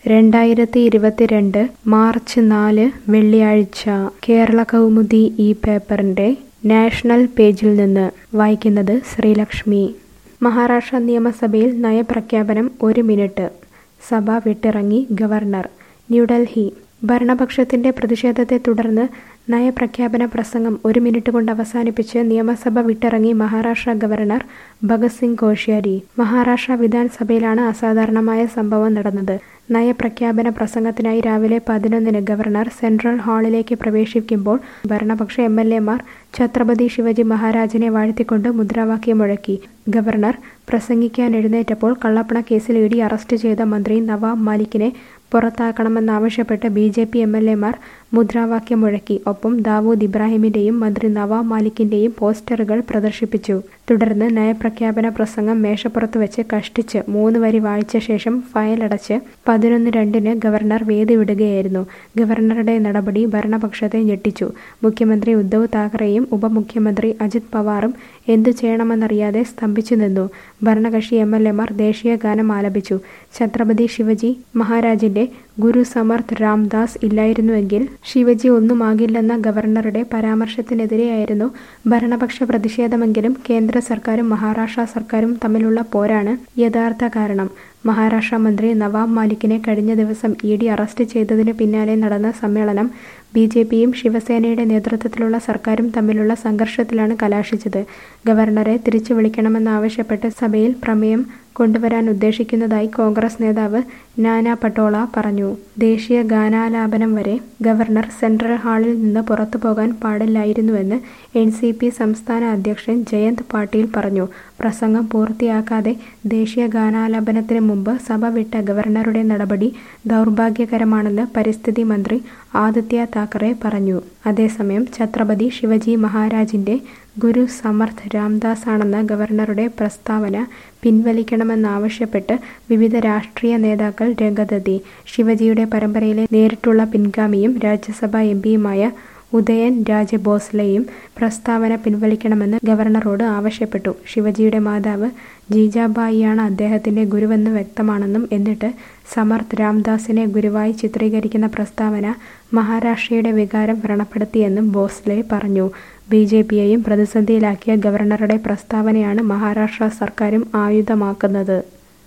രണ്ടായിരത്തി ഇരുപത്തിരണ്ട് മാർച്ച് നാല് വെള്ളിയാഴ്ച കേരള കൗമുദി ഈ പേപ്പറിന്റെ നാഷണൽ പേജിൽ നിന്ന് വായിക്കുന്നത് ശ്രീലക്ഷ്മി മഹാരാഷ്ട്ര നിയമസഭയിൽ നയപ്രഖ്യാപനം ഒരു മിനിറ്റ് സഭ വിട്ടിറങ്ങി ഗവർണർ ന്യൂഡൽഹി ഭരണപക്ഷത്തിന്റെ പ്രതിഷേധത്തെ തുടർന്ന് നയപ്രഖ്യാപന പ്രസംഗം ഒരു മിനിറ്റ് കൊണ്ട് അവസാനിപ്പിച്ച് നിയമസഭ വിട്ടിറങ്ങി മഹാരാഷ്ട്ര ഗവർണർ ഭഗത് സിംഗ് കോശ്യാരി മഹാരാഷ്ട്ര വിധാൻസഭയിലാണ് അസാധാരണമായ സംഭവം നടന്നത് നയപ്രഖ്യാപന പ്രസംഗത്തിനായി രാവിലെ പതിനൊന്നിന് ഗവർണർ സെൻട്രൽ ഹാളിലേക്ക് പ്രവേശിക്കുമ്പോൾ ഭരണപക്ഷ എം എൽ എമാർ ഛത്രപതി ശിവജി മഹാരാജിനെ വാഴ്ത്തിക്കൊണ്ട് മുദ്രാവാക്യം മുഴക്കി ഗവർണർ പ്രസംഗിക്കാൻ എഴുന്നേറ്റപ്പോൾ കള്ളപ്പണ കേസിൽ ഇടി അറസ്റ്റ് ചെയ്ത മന്ത്രി നവാബ് മാലിക്കിനെ പുറത്താക്കണമെന്നാവശ്യപ്പെട്ട് B J P M L എമാർ മുദ്രാവാക്യം മുഴക്കി ഒപ്പം ദാവൂദ് ഇബ്രാഹിമിന്റെയും മന്ത്രി നവാബ് മാലിക്കിന്റെയും പോസ്റ്ററുകൾ പ്രദർശിപ്പിച്ചു തുടർന്ന് നയപ്രഖ്യാപന പ്രസംഗം മേശപ്പുറത്ത് വെച്ച് കഷ്ടിച്ച് മൂന്ന് വരി വായിച്ച ശേഷം ഫയലടച്ച് പതിനൊന്ന് രണ്ടിന് ഗവർണർ വേദി വിടുകയായിരുന്നു ഗവർണറുടെ നടപടി ഭരണപക്ഷത്തെ ഞെട്ടിച്ചു മുഖ്യമന്ത്രി ഉദ്ധവ് താക്കറെയും ഉപമുഖ്യമന്ത്രി അജിത് പവാറും എന്തു ചെയ്യണമെന്നറിയാതെ സ്തംഭിച്ചു നിന്നു ഭരണകക്ഷി എം എൽ എമാർ ദേശീയ ഗാനം ആലപിച്ചു ഛത്രപതി ശിവജി മഹാരാജിന്റെ ഗുരു സമർത്ഥ് രാംദാസ് ഇല്ലായിരുന്നുവെങ്കിൽ ശിവജി ഒന്നുമാകില്ലെന്ന ഗവർണറുടെ പരാമർശത്തിനെതിരെയായിരുന്നു ഭരണപക്ഷ പ്രതിഷേധമെങ്കിലും കേന്ദ്ര സർക്കാരും മഹാരാഷ്ട്ര സർക്കാരും തമ്മിലുള്ള പോരാണ് യഥാർത്ഥ കാരണം മഹാരാഷ്ട്ര മന്ത്രി നവാബ് മാലിക്കിനെ കഴിഞ്ഞ ദിവസം ഇ ഡി അറസ്റ്റ് ചെയ്തതിന് പിന്നാലെ നടന്ന സമ്മേളനം ബി ജെ പിയും ശിവസേനയുടെ നേതൃത്വത്തിലുള്ള സർക്കാരും തമ്മിലുള്ള സംഘർഷത്തിലാണ് കലാശിച്ചത് ഗവർണറെ തിരിച്ചു വിളിക്കണമെന്നാവശ്യപ്പെട്ട് സഭയിൽ പ്രമേയം കൊണ്ടുവരാൻ ഉദ്ദേശിക്കുന്നതായി കോൺഗ്രസ് നേതാവ് നാന പട്ടോള പറഞ്ഞു ദേശീയ ഗാനാലാപനം വരെ ഗവർണർ സെൻട്രൽ ഹാളിൽ നിന്ന് പുറത്തു പോകാൻ പാടില്ലായിരുന്നുവെന്ന് എൻ സി പി സംസ്ഥാന അധ്യക്ഷൻ ജയന്ത് പാട്ടീൽ പറഞ്ഞു പ്രസംഗം പൂർത്തിയാക്കാതെ ദേശീയ ഗാനാലാപനത്തിന് മുമ്പ് സഭ വിട്ട ഗവർണറുടെ നടപടി ദൗർഭാഗ്യകരമാണെന്ന് പരിസ്ഥിതി മന്ത്രി ആദിത്യ താക്കറെ പറഞ്ഞു അതേസമയം ഛത്രപതി ശിവജി മഹാരാജിന്റെ ഗുരു സമർത്ഥ് രാംദാസ് ആണെന്ന ഗവർണറുടെ പ്രസ്താവന പിൻവലിക്കണമെന്നാവശ്യപ്പെട്ട് വിവിധ രാഷ്ട്രീയ നേതാക്കൾ രംഗത്തെത്തി ശിവജിയുടെ പരമ്പരയിലെ നേരിട്ടുള്ള പിൻഗാമിയും രാജ്യസഭാ എം പിയുമായ ഉദയൻ രാജ ഭോസ്ലെയും പ്രസ്താവന പിൻവലിക്കണമെന്ന് ഗവർണറോട് ആവശ്യപ്പെട്ടു ശിവജിയുടെ മാതാവ് ജീജാബായിയാണ് അദ്ദേഹത്തിന്റെ ഗുരുവെന്ന് വ്യക്തമാണെന്നും എന്നിട്ട് സമർത്ഥ് രാംദാസിനെ ഗുരുവായി ചിത്രീകരിക്കുന്ന പ്രസ്താവന മഹാരാഷ്ട്രയുടെ വികാരം വ്രണപ്പെടുത്തിയെന്നും ഭോസ്ലെ പറഞ്ഞു ബി ജെ പിയെയും പ്രതിസന്ധിയിലാക്കിയ ഗവർണറുടെ പ്രസ്താവനയാണ് മഹാരാഷ്ട്ര സർക്കാരും ആയുധമാക്കുന്നത്